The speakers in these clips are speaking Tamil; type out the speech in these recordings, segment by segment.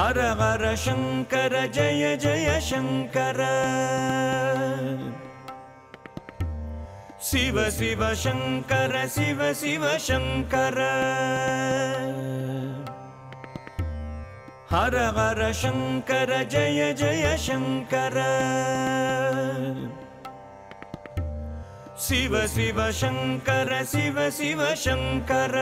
हर हर शङ्कर जय जय शङ्कर शिव शिव शङ्कर शिव शिव शङ्कर हर हर शङ्कर जय जय शङ्कर शिव शिव शङ्कर शिव शिव शङ्कर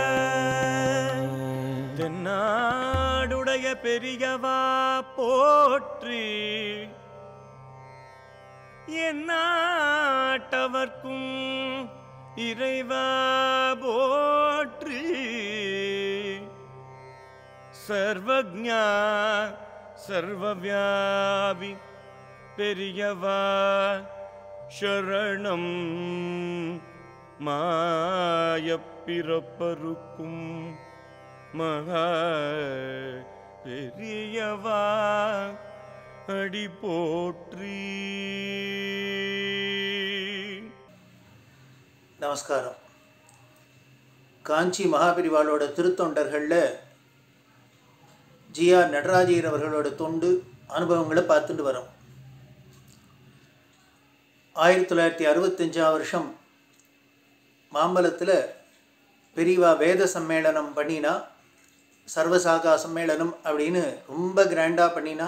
தென்னாடுடைய பெரியவா போற்றி எந்நாட்டவர்க்கும் இறைவா போற்றி சர்வஜா சர்வவியாபி பெரியவா சரணம் மாயப்பிறப்பருக்கும் மகா பெரியவா அடி போற்றி நமஸ்காரம் காஞ்சி மகாபெரிவாளோட திருத்தொண்டர்களில் ஜிஆர் நடராஜர் அவர்களோட தொண்டு அனுபவங்களை பார்த்துட்டு வரோம் ஆயிரத்தி தொள்ளாயிரத்தி அறுபத்தஞ்சாம் வருஷம் மாம்பலத்தில் பெரியவா வேத சம்மேளனம் பண்ணினா சர்வசாகா சம்மேளனம் அப்படின்னு ரொம்ப கிராண்டாக பண்ணினா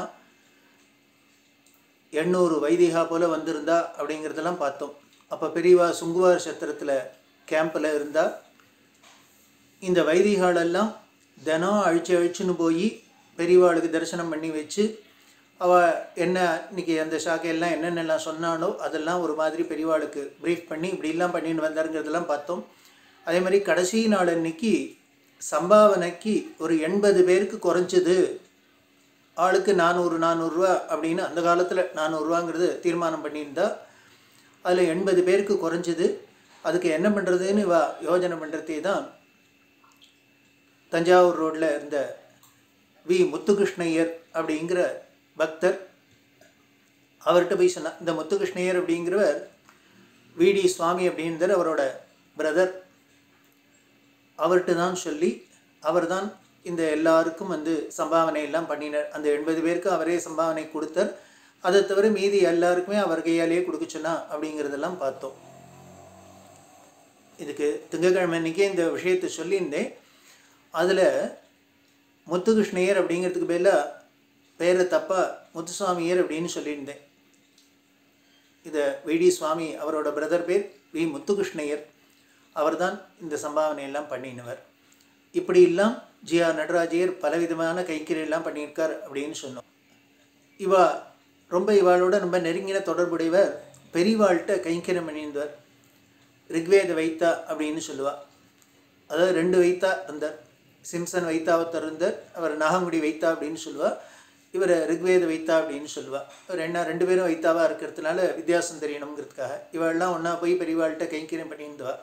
எண்ணூறு வைதிகா போல் வந்திருந்தா அப்படிங்கிறதெல்லாம் பார்த்தோம் அப்போ பெரியவா சுங்குவார் சத்திரத்தில் கேம்பில் இருந்தா இந்த வைதிகாலெல்லாம் தினம் அழிச்சு அழிச்சுன்னு போய் பெரியவாளுக்கு தரிசனம் பண்ணி வச்சு அவள் என்ன இன்னைக்கு அந்த சாக்கையெல்லாம் என்னென்னலாம் சொன்னானோ அதெல்லாம் ஒரு மாதிரி பெரியவாளுக்கு ப்ரீஃப் பண்ணி இப்படிலாம் பண்ணின்னு வந்தாருங்கிறதெல்லாம் பார்த்தோம் அதே மாதிரி கடைசி நாள் அன்னைக்கு சம்பாவனைக்கு ஒரு எண்பது பேருக்கு குறைஞ்சது ஆளுக்கு நானூறு நானூறுரூவா அப்படின்னு அந்த காலத்தில் நானூறுரூவாங்கிறது தீர்மானம் பண்ணியிருந்தா அதில் எண்பது பேருக்கு குறைஞ்சது அதுக்கு என்ன பண்ணுறதுன்னு வா யோஜனை பண்ணுறதே தான் தஞ்சாவூர் ரோட்டில் இருந்த வி முத்துகிருஷ்ணய்யர் அப்படிங்கிற பக்தர் அவர்கிட்ட போய் சொன்னார் இந்த முத்துகிருஷ்ணய்யர் அப்படிங்கிறவர் விடி சுவாமி அப்படின்றது அவரோட பிரதர் அவர்கிட்ட தான் சொல்லி அவர்தான் இந்த எல்லாருக்கும் வந்து சம்பாவனை எல்லாம் பண்ணினார் அந்த எண்பது பேருக்கு அவரே சம்பாவனை கொடுத்தார் அதை தவிர மீதி எல்லாருக்குமே அவர் கையாலேயே கொடுக்க சொன்னா அப்படிங்கிறதெல்லாம் பார்த்தோம் இதுக்கு திங்கக்கிழமை அன்னைக்கே இந்த விஷயத்தை சொல்லியிருந்தேன் அதில் முத்துகிருஷ்ணயர் அப்படிங்கிறதுக்கு பதிலாக பேரை தப்பாக முத்துசுவாமியர் அப்படின்னு சொல்லியிருந்தேன் இதை விடி சுவாமி அவரோட பிரதர் பேர் வி முத்துகிருஷ்ணயர் அவர்தான் இந்த சம்பாவனை எல்லாம் பண்ணினவர் இப்படி எல்லாம் ஜி ஆர் நடராஜையர் பலவிதமான கைக்கறியெல்லாம் பண்ணியிருக்கார் அப்படின்னு சொன்னோம் இவா ரொம்ப இவாளோட ரொம்ப நெருங்கின தொடர்புடையவர் பெரியவாள்கிட்ட கைங்கரியம் பண்ணியிருந்தவர் ரிக்வேத வைத்தா அப்படின்னு சொல்லுவா அதாவது ரெண்டு வைத்தா இருந்தார் சிம்சன் வைத்தா ஒருத்தர் இருந்தார் அவர் நாகங்குடி வைத்தா அப்படின்னு சொல்லுவா இவர் ரிக்வேத வைத்தா அப்படின்னு சொல்லுவா இவர் என்ன ரெண்டு பேரும் வைத்தாவாக இருக்கிறதுனால வித்தியாசம் தெரியணுங்கிறதுக்காக இவெல்லாம் ஒன்றா போய் பெரியவாள்கிட்ட கைங்கரியம் பண்ணியிருந்தவா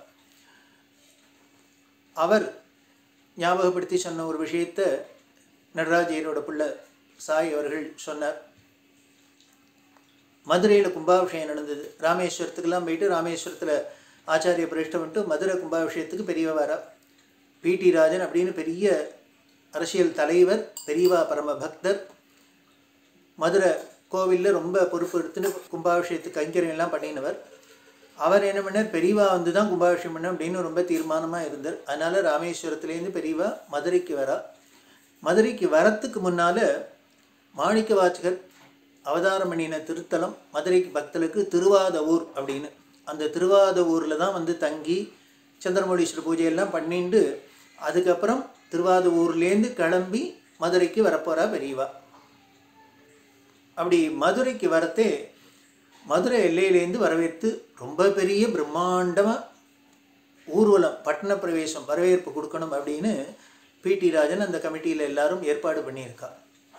அவர் ஞாபகப்படுத்தி சொன்ன ஒரு விஷயத்தை நடராஜையரோட பிள்ளை சாய் அவர்கள் சொன்னார் மதுரையில் கும்பாபிஷேகம் நடந்தது ராமேஸ்வரத்துக்கெல்லாம் போயிட்டு ராமேஸ்வரத்தில் ஆச்சாரிய பிரஷ்டம் பண்ணிட்டு மதுரை கும்பாபிஷேகத்துக்கு பெரியவா வரா பிடி ராஜன் அப்படின்னு பெரிய அரசியல் தலைவர் பெரியவா பரம பக்தர் மதுரை கோவிலில் ரொம்ப பொறுப்பு எடுத்துன்னு கும்பாபிஷேகத்துக்கு கைங்கரியம் எல்லாம் பண்ணினவர் அவர் என்ன பண்ணார் பெரியவா வந்து தான் கும்பாபிஷேகம் பண்ண அப்படின்னு ரொம்ப தீர்மானமாக இருந்தார் அதனால் ராமேஸ்வரத்துலேருந்து பெரியவா மதுரைக்கு வரா மதுரைக்கு வரத்துக்கு முன்னால் மாணிக்க வாச்சகர் அவதாரம் பண்ணின திருத்தலம் மதுரைக்கு பக்தர்களுக்கு திருவாதவூர் அப்படின்னு அந்த திருவாதவூரில் தான் வந்து தங்கி சந்திரமௌலீஸ்வரர் பூஜையெல்லாம் பண்ணிட்டு அதுக்கப்புறம் திருவாதவூர்லேருந்து கிளம்பி மதுரைக்கு வரப்போகிறா பெரியவா அப்படி மதுரைக்கு வரத்தே மதுரை எல்லையிலேருந்து வரவேற்று ரொம்ப பெரிய பிரம்மாண்டமாக ஊர்வலம் பட்டண பிரவேசம் வரவேற்பு கொடுக்கணும் அப்படின்னு பிடி ராஜன் அந்த கமிட்டியில் எல்லாரும் ஏற்பாடு பண்ணியிருக்கா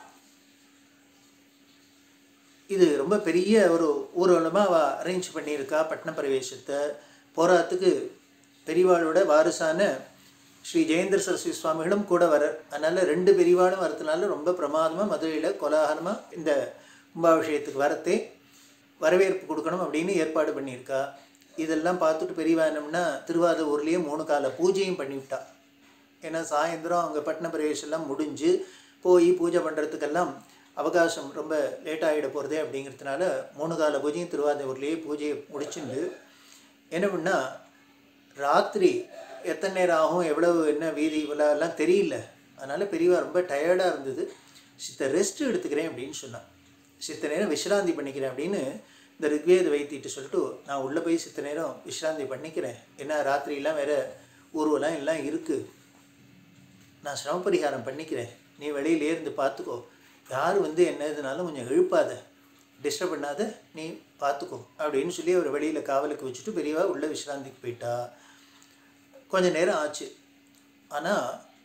இது ரொம்ப பெரிய ஒரு ஊர்வலமாக அவ அரேஞ்ச் பண்ணியிருக்கா பட்டண பிரவேசத்தை போராத்துக்கு பெரியவாளோட வாரிசான ஸ்ரீ ஜெயேந்திர சரஸ்வதி சுவாமிகளும் கூட வரார் அதனால் ரெண்டு பெரியவாளும் வரதுனால ரொம்ப பிரமாதமாக மதுரையில் கோலாகலமாக இந்த கும்பாபிஷேகத்துக்கு வரத்தே வரவேற்பு கொடுக்கணும் அப்படின்னு ஏற்பாடு பண்ணியிருக்கா இதெல்லாம் பார்த்துட்டு பெரியவா என்னம்னா திருவாத ஊர்லேயே மூணு கால பூஜையும் பண்ணிவிட்டா ஏன்னா சாயந்தரம் அங்கே பட்டண பிரவேசம்லாம் முடிஞ்சு போய் பூஜை பண்ணுறதுக்கெல்லாம் அவகாசம் ரொம்ப லேட் ஆகிட போகிறதே அப்படிங்கிறதுனால மூணு கால பூஜையும் திருவாதியூர்லேயே பூஜையை முடிச்சுண்டு என்ன பண்ணா ராத்திரி எத்தனை நேரம் ஆகும் எவ்வளவு என்ன வீதி இவ்வளோ எல்லாம் தெரியல அதனால் பெரியவா ரொம்ப டயர்டாக இருந்தது சித்த ரெஸ்ட் எடுத்துக்கிறேன் அப்படின்னு சொன்னான் சித்த நேரம் விசிராந்தி பண்ணிக்கிறேன் அப்படின்னு இந்த ரிக்வேத வைத்திட்டு சொல்லிட்டு நான் உள்ளே போய் சித்த நேரம் விசிராந்தி பண்ணிக்கிறேன் ஏன்னா ராத்திரிலாம் வேற ஊர்வலம் எல்லாம் இருக்குது நான் சிரம பரிகாரம் பண்ணிக்கிறேன் நீ வெளியிலே இருந்து பார்த்துக்கோ யார் வந்து என்ன இதுனாலும் கொஞ்சம் எழுப்பாத டிஸ்டர்ப் பண்ணாத நீ பார்த்துக்கோ அப்படின்னு சொல்லி அவர் வெளியில் காவலுக்கு வச்சுட்டு பெரியவா உள்ள விசிராந்திக்கு போயிட்டா கொஞ்ச நேரம் ஆச்சு ஆனால்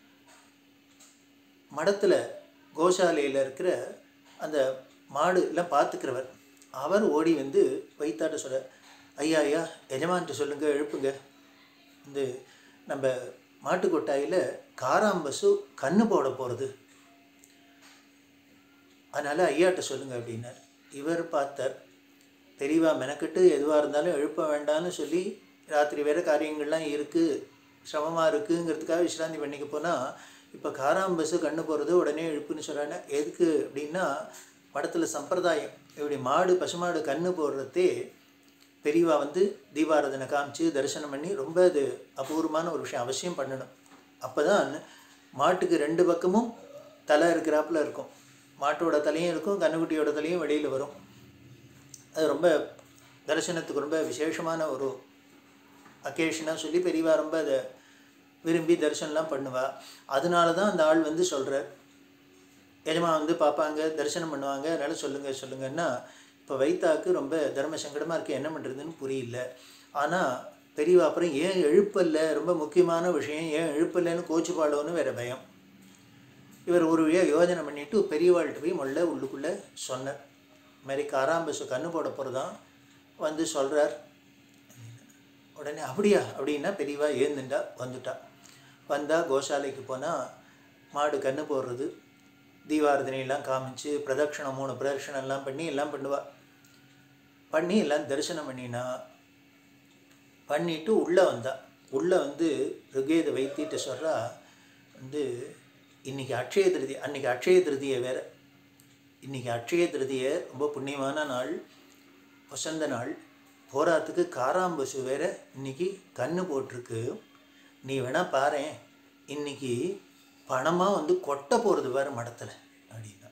மடத்தில் கோசாலையில் இருக்கிற அந்த மாடு எல்லாம் பார்த்துக்கிறவர் அவர் ஓடி வந்து வைத்தாட்ட சொல்ல ஐயா ஐயா எஜமான்ட்டு சொல்லுங்க எழுப்புங்க இந்த நம்ம மாட்டு கொட்டாயில் காராம்பசு கண்ணு போட போகிறது அதனால் ஐயாட்ட சொல்லுங்க அப்படின்னார் இவர் பார்த்தார் பெரியவா மெனக்கெட்டு எதுவாக இருந்தாலும் எழுப்ப வேண்டாம்னு சொல்லி ராத்திரி வேறு காரியங்கள்லாம் இருக்குது சிரமமாக இருக்குங்கிறதுக்காக விசிராந்தி பண்ணிக்க போனால் இப்போ காராம்பசு கண்ணு போகிறது உடனே எழுப்புன்னு சொல்கிறாங்க எதுக்கு அப்படின்னா படத்தில் சம்பிரதாயம் இப்படி மாடு பசுமாடு கண்ணு போடுறதே பெரியவா வந்து தீபாராதனை காமிச்சு தரிசனம் பண்ணி ரொம்ப அது அபூர்வமான ஒரு விஷயம் அவசியம் பண்ணணும் அப்போ தான் மாட்டுக்கு ரெண்டு பக்கமும் தலை இருக்கிறாப்புல இருக்கும் மாட்டோட தலையும் இருக்கும் கண்ணுக்குட்டியோட தலையும் வெளியில் வரும் அது ரொம்ப தரிசனத்துக்கு ரொம்ப விசேஷமான ஒரு அக்கேஷனாக சொல்லி பெரியவா ரொம்ப அதை விரும்பி தரிசனம்லாம் பண்ணுவா அதனால தான் அந்த ஆள் வந்து சொல்கிறார் எஜமா வந்து பார்ப்பாங்க தரிசனம் பண்ணுவாங்க அதனால் சொல்லுங்கள் சொல்லுங்கன்னா இப்போ வைத்தாக்கு ரொம்ப தர்ம சங்கடமாக இருக்குது என்ன பண்ணுறதுன்னு புரியல ஆனால் பெரியவா அப்புறம் ஏன் எழுப்பல்ல ரொம்ப முக்கியமான விஷயம் ஏன் எழுப்பலைன்னு கோச்சுப்பாளோன்னு வேறு பயம் இவர் ஒரு வழியாக யோஜனை பண்ணிவிட்டு பெரியவாள்கிட்ட போய் முள்ள உள்ளுக்குள்ளே சொன்னார் இது மாதிரி காராம்பசு கண்ணு போட போகிறதான் வந்து சொல்கிறார் உடனே அப்படியா அப்படின்னா பெரியவா ஏந்துண்டா வந்துட்டா வந்தால் கோசாலைக்கு போனால் மாடு கண்ணு போடுறது தீபாரதனையெல்லாம் காமிச்சு பிரதட்சணம் மூணு பிரதட்சணம் எல்லாம் பண்ணி எல்லாம் பண்ணுவா பண்ணி எல்லாம் தரிசனம் பண்ணினா பண்ணிட்டு உள்ளே வந்தா உள்ளே வந்து ருகேத வைத்திட்டு சொல்கிறா வந்து இன்னைக்கு அக்ஷய திருதி அன்னைக்கு அக்ஷய திருதியை வேற இன்னைக்கு அக்ஷய திருதியை ரொம்ப புண்ணியமான நாள் வசந்த நாள் போராத்துக்கு காராம்பசு வேற இன்னைக்கு கண்ணு போட்டிருக்கு நீ வேணா பாரேன் இன்னைக்கு பணமாக வந்து கொட்ட போகிறது பாரு மடத்தில் அப்படின்னா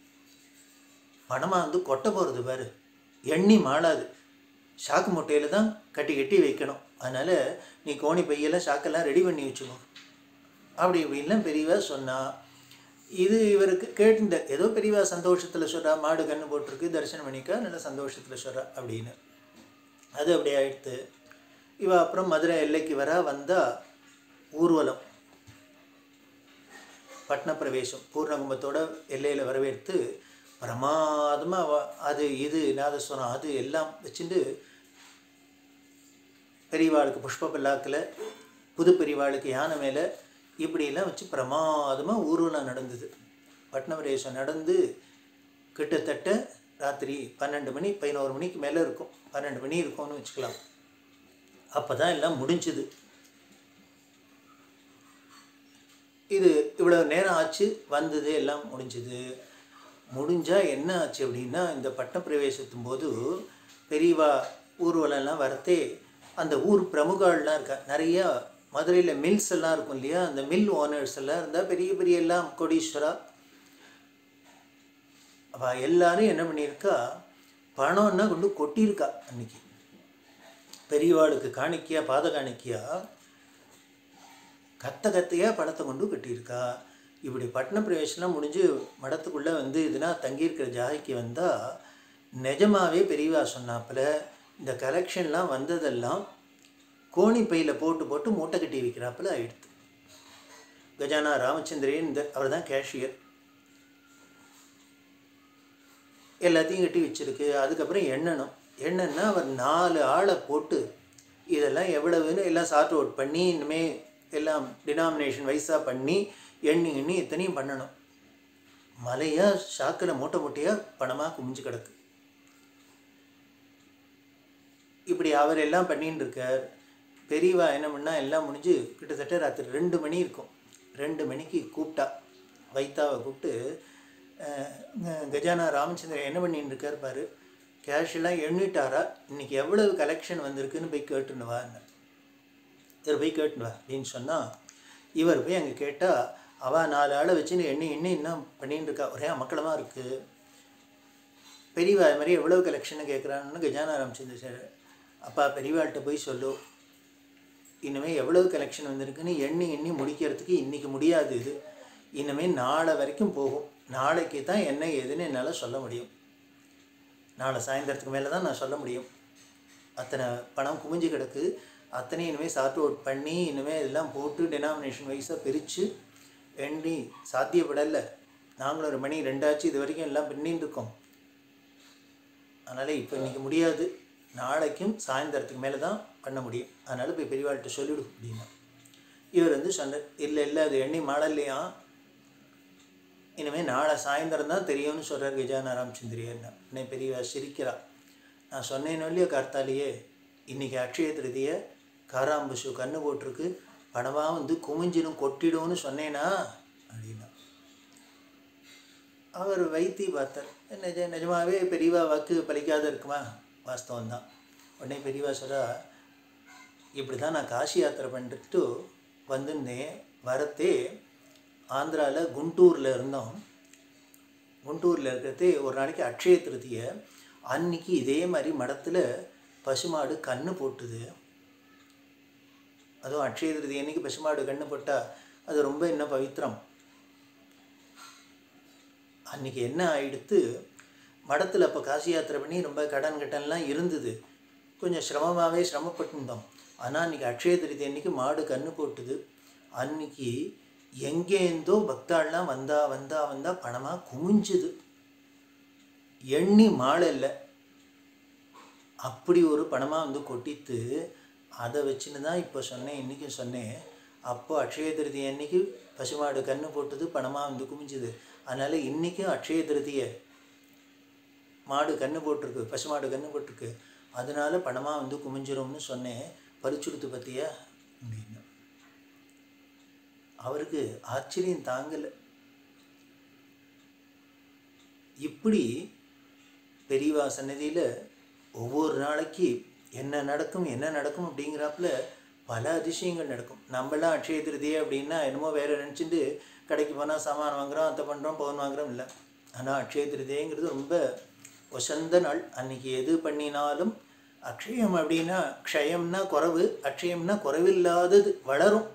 பணமாக வந்து கொட்ட போகிறது பாரு எண்ணி மாளாது சாக்கு முட்டையில் தான் கட்டி கட்டி வைக்கணும் அதனால் நீ கோணி பையெல்லாம் சாக்கெல்லாம் ரெடி பண்ணி வச்சுக்கோ அப்படி இப்படின்லாம் பெரியவா சொன்னா இது இவருக்கு கேட்டுந்த ஏதோ பெரியவா சந்தோஷத்தில் சொல்கிறா மாடு கண்ணு போட்டிருக்கு தரிசனம் பண்ணிக்கா நல்ல சந்தோஷத்தில் சொல்கிறா அப்படின்னு அது அப்படி ஆயிடுத்து இவ அப்புறம் மதுரை எல்லைக்கு வர வந்தால் ஊர்வலம் பட்ன பிரவேசம் பூர்ணகும்பத்தோட எல்லையில் வரவேற்று பிரமாதமாக அது இது நாதஸ்வரம் அது எல்லாம் வச்சுட்டு பெரியவாளுக்கு புஷ்ப பல்லாக்கில் புது பெரியவாளுக்கு யானை மேலே இப்படியெல்லாம் வச்சு பிரமாதமாக ஊர்வலம் நடந்தது பட்ன பிரவேசம் நடந்து கிட்டத்தட்ட ராத்திரி பன்னெண்டு மணி பதினோரு மணிக்கு மேலே இருக்கும் பன்னெண்டு மணி இருக்கும்னு வச்சுக்கலாம் அப்போ தான் எல்லாம் முடிஞ்சுது இது இவ்வளோ நேரம் ஆச்சு வந்தது எல்லாம் முடிஞ்சுது முடிஞ்சால் என்ன ஆச்சு அப்படின்னா இந்த பட்ட பிரவேசத்தும் போது பெரியவா ஊர்வலம்லாம் வரத்தே அந்த ஊர் பிரமுகாள்லாம் இருக்கா நிறையா மதுரையில் மில்ஸ் எல்லாம் இருக்கும் இல்லையா அந்த மில் ஓனர்ஸ் எல்லாம் இருந்தால் பெரிய பெரிய எல்லாம் கோடீஸ்வரா அவள் எல்லாரும் என்ன பண்ணியிருக்கா பணம்னா கொண்டு கொட்டியிருக்கா அன்னைக்கு பெரியவாளுக்கு காணிக்கையா பாத காணிக்கையா கத்த கத்தையாக பணத்தை கொண்டு கட்டியிருக்கா இப்படி பட்டண பிரவேசம்லாம் முடிஞ்சு மடத்துக்குள்ளே வந்து இதுனா தங்கியிருக்கிற ஜாகைக்கு வந்தால் நிஜமாவே பெரியவா சொன்னாப்புல இந்த கலெக்ஷன்லாம் வந்ததெல்லாம் கோணி பையில் போட்டு போட்டு மூட்டை கட்டி வைக்கிறாப்புல ஆயிடுது கஜானா ராமச்சந்திரன் இந்த அவர் தான் கேஷியர் எல்லாத்தையும் கட்டி வச்சிருக்கு அதுக்கப்புறம் எண்ணணும் எண்ணன்னா அவர் நாலு ஆளை போட்டு இதெல்லாம் எவ்வளவுன்னு எல்லாம் சார்ட் அவுட் பண்ணி இனிமே எல்லாம் டினாமினேஷன் வைஸாக பண்ணி எண்ணி எண்ணி இத்தனையும் பண்ணணும் மலையாக சாக்கில் மூட்டை மூட்டையாக பணமாக குமிஞ்சு கிடக்கு இப்படி அவர் எல்லாம் பண்ணின்னு இருக்கார் பெரியவா என்ன பண்ணா எல்லாம் முடிஞ்சு கிட்டத்தட்ட ராத்திரி ரெண்டு மணி இருக்கும் ரெண்டு மணிக்கு கூப்பிட்டா வைத்தாவை கூப்பிட்டு அஹ், க- கஜானா ராமச்சந்திரன் என்ன பண்ணிட்டு இருக்கார் பாரு கேஷ் எல்லாம் எண்ணிட்டாரா இன்னைக்கு எவ்வளவு கலெக்ஷன் வந்திருக்குன்னு போய் கேட்டுன்னு வான்னு இவர் போய் கேட்டுன்னு வா அப்படின்னு சொன்னால் இவர் போய் அங்கே கேட்டால் அவள் நாலு ஆளை வச்சுன்னு எண்ணி எண்ணி இன்னும் பண்ணிட்டு இருக்கா ஒரே அமக்களமாக இருக்குது பெரியவா அது மாதிரி எவ்வளோ கலெக்ஷன் கேட்குறான்னு கஜானா ராமச்சந்திர சார் அப்பா பெரியவாள்கிட்ட போய் சொல்லு இனிமேல் எவ்வளவு கலெக்ஷன் வந்திருக்குன்னு எண்ணி எண்ணி முடிக்கிறதுக்கு இன்றைக்கி முடியாது இது இனிமேல் நாளை வரைக்கும் போகும் நாளைக்கு தான் என்ன ஏதுன்னு என்னால் சொல்ல முடியும் நாளை சாயந்தரத்துக்கு மேலே தான் நான் சொல்ல முடியும் அத்தனை பணம் குமிஞ்சு கிடக்கு அத்தனை இனிமேல் சார்ட் அவுட் பண்ணி இனிமேல் எல்லாம் போட்டு டெனாமினேஷன் வைஸாக பிரித்து எண்ணி சாத்தியப்படலை நாங்களும் ஒரு மணி ரெண்டாச்சு இது வரைக்கும் எல்லாம் பண்ணிட்டு இருக்கோம் அதனால் இப்போ இன்றைக்கி முடியாது நாளைக்கும் சாயந்தரத்துக்கு மேலே தான் பண்ண முடியும் அதனால் போய் பெரியவாள்கிட்ட சொல்லிடு அப்படின்னா இவர் வந்து சொன்னார் இல்லை இல்லை அது எண்ணி மாடல்லையா இனிமேல் நாளை சாயந்தரம் தான் தெரியும்னு சொல்கிறார் கஜானா ராமச்சந்திரியன்னா உடனே பெரியவா சிரிக்கிறா நான் சொன்னேனோ இல்லையோ கர்த்தாலேயே இன்றைக்கி அக்ஷய திருதியை காராம்பசு கண்ணு போட்டிருக்கு பணமாக வந்து குமிஞ்சிடும் கொட்டிடும்னு சொன்னேனா அப்படின்னா அவர் வைத்தி பார்த்தார் நிஜ நிஜமாகவே பெரியவா வாக்கு பலிக்காத இருக்குமா வாஸ்தவம் தான் உடனே பெரியவா சொல்கிறா இப்படி தான் நான் காசி யாத்திரை பண்ணிட்டு வந்திருந்தேன் வரத்தே ஆந்திராவில் குண்டூரில் இருந்தோம் குண்டூரில் இருக்கிறதே ஒரு நாளைக்கு அக்ஷய திருதியை அன்னைக்கு இதே மாதிரி மடத்தில் பசுமாடு கண்ணு போட்டுது அதுவும் அக்ஷய திருதி அன்னைக்கு பசுமாடு கண்ணு போட்டால் அது ரொம்ப இன்னும் பவித்திரம் அன்றைக்கி என்ன ஆயிடுத்து மடத்தில் அப்போ காசி யாத்திரை பண்ணி ரொம்ப கடன் கட்டன்லாம் இருந்தது கொஞ்சம் சிரமமாகவே சிரமப்பட்டிருந்தோம் ஆனால் அன்றைக்கி அக்ஷய திருதி அன்னைக்கு மாடு கண்ணு போட்டுது அன்னைக்கு எங்கேருந்தோ பக்தாள்லாம் வந்தா வந்தா வந்தா பணமாக குமிஞ்சுது எண்ணி மாலை இல்லை அப்படி ஒரு பணமாக வந்து கொட்டித்து அதை வச்சுன்னு தான் இப்போ சொன்னேன் இன்றைக்கும் சொன்னேன் அப்போ அக்ஷய திருதி அன்னைக்கு பசுமாடு கண்ணு போட்டது பணமாக வந்து குமிஞ்சுது அதனால் இன்றைக்கும் அக்ஷய திருதியை மாடு கண்ணு போட்டிருக்கு பசுமாடு கண்ணு போட்டிருக்கு அதனால பணமாக வந்து குமிஞ்சிரும்னு சொன்னேன் பறிச்சுடுத்து பற்றியா அப்படின்னு அவருக்கு ஆச்சரியம் தாங்கலை இப்படி பெரியவா சன்னதியில் ஒவ்வொரு நாளைக்கு என்ன நடக்கும் என்ன நடக்கும் அப்படிங்கிறாப்புல பல அதிசயங்கள் நடக்கும் நம்மளாம் அக்ஷய திருதியை அப்படின்னா என்னமோ வேற நினச்சிட்டு கடைக்கு போனால் சாமான் வாங்குறோம் அத்தை பண்ணுறோம் பவுன் வாங்குறோம் இல்லை ஆனால் அக்ஷய திருதியங்கிறது ரொம்ப ஒசந்த நாள் அன்னைக்கு எது பண்ணினாலும் அக்ஷயம் அப்படின்னா க்ஷயம்னா குறைவு அக்ஷயம்னா குறைவில்லாதது வளரும்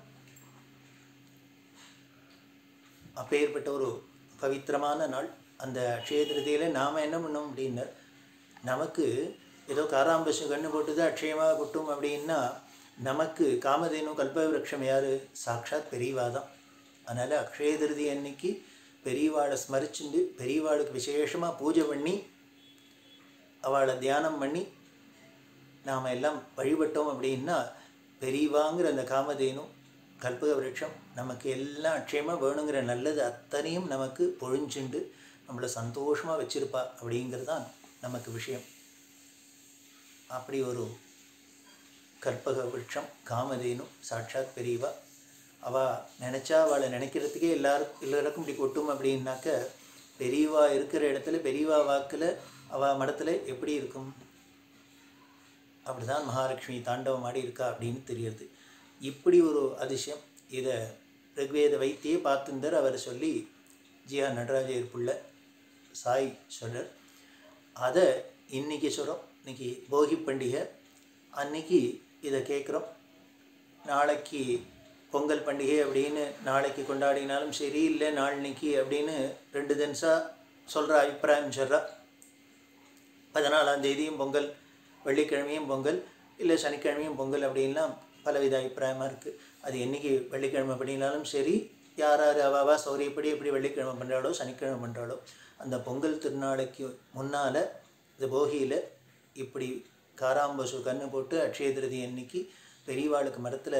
அப்பேற்பட்ட ஒரு பவித்திரமான நாள் அந்த அக்ஷய திருதியில் நாம் என்ன பண்ணோம் அப்படின்னா நமக்கு ஏதோ காராம்பசு கண்ணு போட்டுது அக்ஷயமாக கொட்டும் அப்படின்னா நமக்கு காமதேனு கல்பவிருட்சம் யார் சாக்ஷாத் பெரியவா தான் அதனால் அக்ஷய திருதி அன்னைக்கு பெரியவாளை ஸ்மரிச்சுண்டு பெரியவாளுக்கு விசேஷமாக பூஜை பண்ணி அவளை தியானம் பண்ணி நாம் எல்லாம் வழிபட்டோம் அப்படின்னா பெரியவாங்கிற அந்த காமதேனு கல்பக விருட்சம் நமக்கு எல்லாம் அட்சயமாக வேணுங்கிற நல்லது அத்தனையும் நமக்கு பொழிஞ்சுண்டு நம்மளை சந்தோஷமாக வச்சிருப்பா அப்படிங்கிறது தான் நமக்கு விஷயம் அப்படி ஒரு கற்பக விருட்சம் காமதேனு சாட்சாத் பெரியவா அவள் நினச்சா அவளை நினைக்கிறதுக்கே எல்லாரும் எல்லாருக்கும் இப்படி கொட்டும் அப்படின்னாக்க பெரியவா இருக்கிற இடத்துல பெரியவா வாக்கில் அவள் மடத்தில் எப்படி இருக்கும் அப்படிதான் மகாலட்சுமி தாண்டவம் ஆடி இருக்கா அப்படின்னு தெரியுது இப்படி ஒரு அதிசயம் இதை ரிக்வேத வைத்தியே பார்த்துந்தார் அவர் சொல்லி ஜிஆ நடராஜர் புள்ள சாய் சொல்றார் அதை இன்னைக்கு சொல்கிறோம் இன்னைக்கு போகி பண்டிகை அன்னைக்கு இதை கேட்குறோம் நாளைக்கு பொங்கல் பண்டிகை அப்படின்னு நாளைக்கு கொண்டாடினாலும் சரி இல்லை நாளைக்கு அப்படின்னு ரெண்டு தினசாக சொல்கிற அபிப்பிராயம் சொல்கிறா பதினாலாம் தேதியும் பொங்கல் வெள்ளிக்கிழமையும் பொங்கல் இல்லை சனிக்கிழமையும் பொங்கல் அப்படின்லாம் பலவித அபிப்பிராயமாக இருக்குது அது என்றைக்கு வெள்ளிக்கிழமை பண்ணினாலும் சரி யார் யார் அவாவா சௌரியப்படி எப்படி வெள்ளிக்கிழமை பண்ணுறாளோ சனிக்கிழமை பண்ணுறாளோ அந்த பொங்கல் திருநாளைக்கு முன்னால் இந்த போகியில் இப்படி காராம்பசு கன்று போட்டு அட்சய திருதி அன்னைக்கு பெரியவாளுக்கு மரத்தில்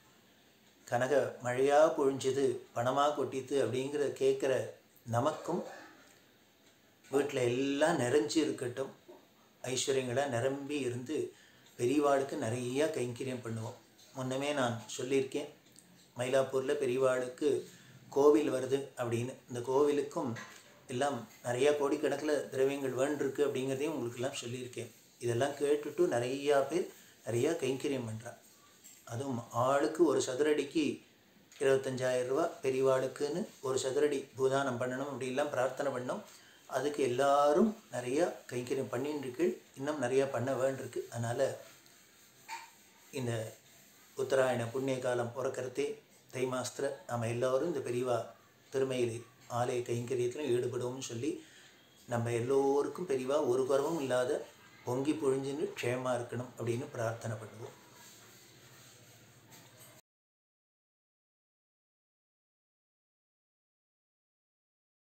கனக மழையாக பொழிஞ்சுது பணமாக கொட்டித்து அப்படிங்கிற கேட்குற நமக்கும் வீட்டில் எல்லாம் நிறைஞ்சு இருக்கட்டும் ஐஸ்வர்யங்களாக நிரம்பி இருந்து பெரியவாளுக்கு நிறையா கைங்கரியம் பண்ணுவோம் முன்னமே நான் சொல்லியிருக்கேன் மயிலாப்பூரில் பெரியவாளுக்கு கோவில் வருது அப்படின்னு இந்த கோவிலுக்கும் எல்லாம் நிறையா கோடிக்கணக்கில் திரவியங்கள் வேண்டிருக்கு அப்படிங்கிறதையும் உங்களுக்கெல்லாம் சொல்லியிருக்கேன் இதெல்லாம் கேட்டுட்டு நிறையா பேர் நிறையா கைங்கரியம் பண்ணுறான் அதுவும் ஆளுக்கு ஒரு சதுரடிக்கு இருபத்தஞ்சாயிரம் ரூபா பெரியவாளுக்குன்னு ஒரு சதுரடி பூதானம் பண்ணணும் அப்படிலாம் பிரார்த்தனை பண்ணோம் அதுக்கு எல்லாரும் நிறையா கைங்கரியம் பண்ணின்னு இருக்கு இன்னும் நிறையா பண்ண வேண்டியிருக்கு அதனால் இந்த உத்தராயண புண்ணிய காலம் பிறக்கிறதே தை மாசத்துல நம்ம எல்லோரும் இந்த பெரியவா திருமையில் ஆலய கைங்கரியத்தில் ஈடுபடுவோம்னு சொல்லி நம்ம எல்லோருக்கும் பெரியவா ஒரு குறவும் இல்லாத பொங்கி பொழிஞ்சுன்னு க்ஷேமாக இருக்கணும் அப்படின்னு பிரார்த்தனை பண்ணுவோம்